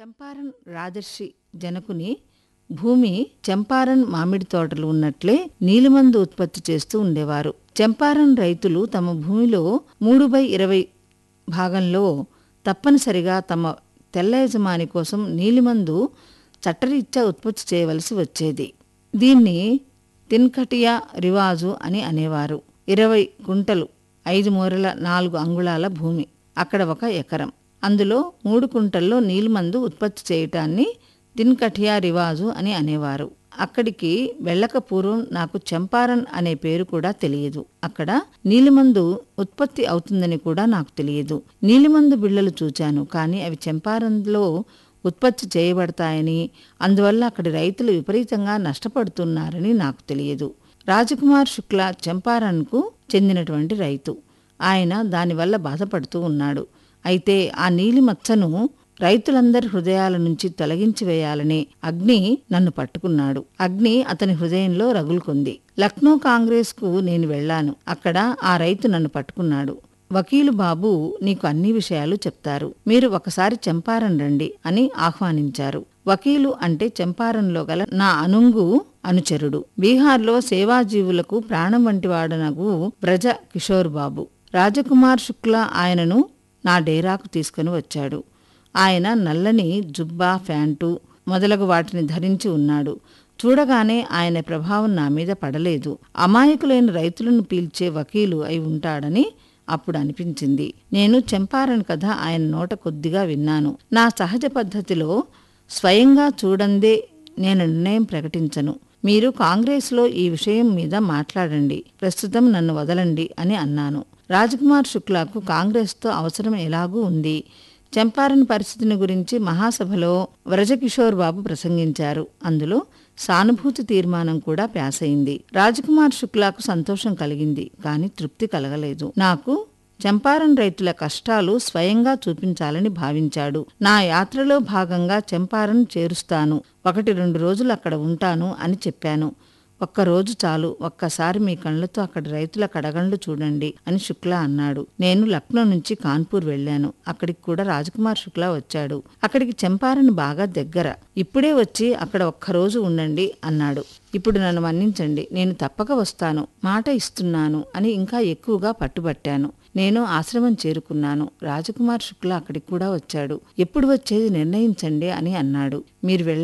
చంపారన్ రాజర్షి జనకుని భూమి చంపారన్ మామిడి తోటలు ఉన్నట్లే నీలిమందు ఉత్పత్తి చేస్తూ ఉండేవారు చంపారన్ రైతులు తమ భూమిలో మూడు బై ఇరవై భాగంలో తప్పనిసరిగా తమ తెల్ల యజమాని కోసం నీలిమందు చట్టరీత్యా ఉత్పత్తి చేయవలసి వచ్చేది దీన్ని తిన్కటియా రివాజు అని అనేవారు ఇరవై కుంటలు ఐదు మూరల నాలుగు అంగుళాల భూమి అక్కడ ఒక ఎకరం అందులో మూడు కుంటల్లో నీలిమందు ఉత్పత్తి చేయటాన్ని తిన్కఠియా రివాజు అని అనేవారు అక్కడికి వెళ్ళక పూర్వం నాకు చంపారన్ అనే పేరు కూడా తెలియదు అక్కడ నీలిమందు ఉత్పత్తి అవుతుందని కూడా నాకు తెలియదు నీలిమందు బిళ్ళలు చూచాను కానీ అవి చంపారన్లో ఉత్పత్తి చేయబడతాయని అందువల్ల అక్కడి రైతులు విపరీతంగా నష్టపడుతున్నారని నాకు తెలియదు రాజకుమార్ శుక్ల చంపారన్కు చెందినటువంటి రైతు ఆయన దానివల్ల బాధపడుతూ ఉన్నాడు అయితే ఆ నీలి మచ్చను రైతులందరి హృదయాల నుంచి తొలగించి వేయాలని అగ్ని నన్ను పట్టుకున్నాడు అగ్ని అతని హృదయంలో రగులుకుంది లక్నో కాంగ్రెస్కు నేను వెళ్ళాను అక్కడ ఆ రైతు నన్ను పట్టుకున్నాడు వకీలు బాబు నీకు అన్ని విషయాలు చెప్తారు మీరు ఒకసారి చంపారన్ రండి అని ఆహ్వానించారు వకీలు అంటే చంపారంలో గల నా అనుంగు అనుచరుడు బీహార్లో సేవాజీవులకు ప్రాణం వంటివాడనగు బ్రజ కిషోర్ బాబు రాజకుమార్ శుక్ల ఆయనను నా డేరాకు తీసుకుని వచ్చాడు ఆయన నల్లని జుబ్బా ఫ్యాంటు మొదలగు వాటిని ధరించి ఉన్నాడు చూడగానే ఆయన ప్రభావం నా మీద పడలేదు అమాయకులైన రైతులను పీల్చే వకీలు అయి ఉంటాడని అప్పుడు అనిపించింది నేను చంపారన్ కథ ఆయన నోట కొద్దిగా విన్నాను నా సహజ పద్ధతిలో స్వయంగా చూడందే నేను నిర్ణయం ప్రకటించను మీరు కాంగ్రెస్లో ఈ విషయం మీద మాట్లాడండి ప్రస్తుతం నన్ను వదలండి అని అన్నాను రాజ్కుమార్ శుక్లాకు కాంగ్రెస్తో అవసరం ఎలాగూ ఉంది చంపారన్ పరిస్థితిని గురించి మహాసభలో వ్రజకిషోర్ బాబు ప్రసంగించారు అందులో సానుభూతి తీర్మానం కూడా పాస్ అయింది రాజకుమార్ శుక్లాకు సంతోషం కలిగింది కానీ తృప్తి కలగలేదు నాకు చంపారన్ రైతుల కష్టాలు స్వయంగా చూపించాలని భావించాడు నా యాత్రలో భాగంగా చంపారన్ చేరుస్తాను ఒకటి రెండు రోజులు అక్కడ ఉంటాను అని చెప్పాను ఒక్కరోజు చాలు ఒక్కసారి మీ కళ్ళతో అక్కడి రైతుల కడగండ్లు చూడండి అని శుక్లా అన్నాడు నేను లక్నో నుంచి కాన్పూర్ వెళ్ళాను అక్కడికి కూడా రాజకుమార్ శుక్లా వచ్చాడు అక్కడికి చంపారన్ బాగా దగ్గర ఇప్పుడే వచ్చి అక్కడ ఒక్కరోజు ఉండండి అన్నాడు ఇప్పుడు నన్ను మన్నించండి నేను తప్పక వస్తాను మాట ఇస్తున్నాను అని ఇంకా ఎక్కువగా పట్టుబట్టాను నేను ఆశ్రమం చేరుకున్నాను రాజకుమార్ శుక్లా అక్కడికి కూడా వచ్చాడు ఎప్పుడు వచ్చేది నిర్ణయించండి అని అన్నాడు మీరు వెళ్ళ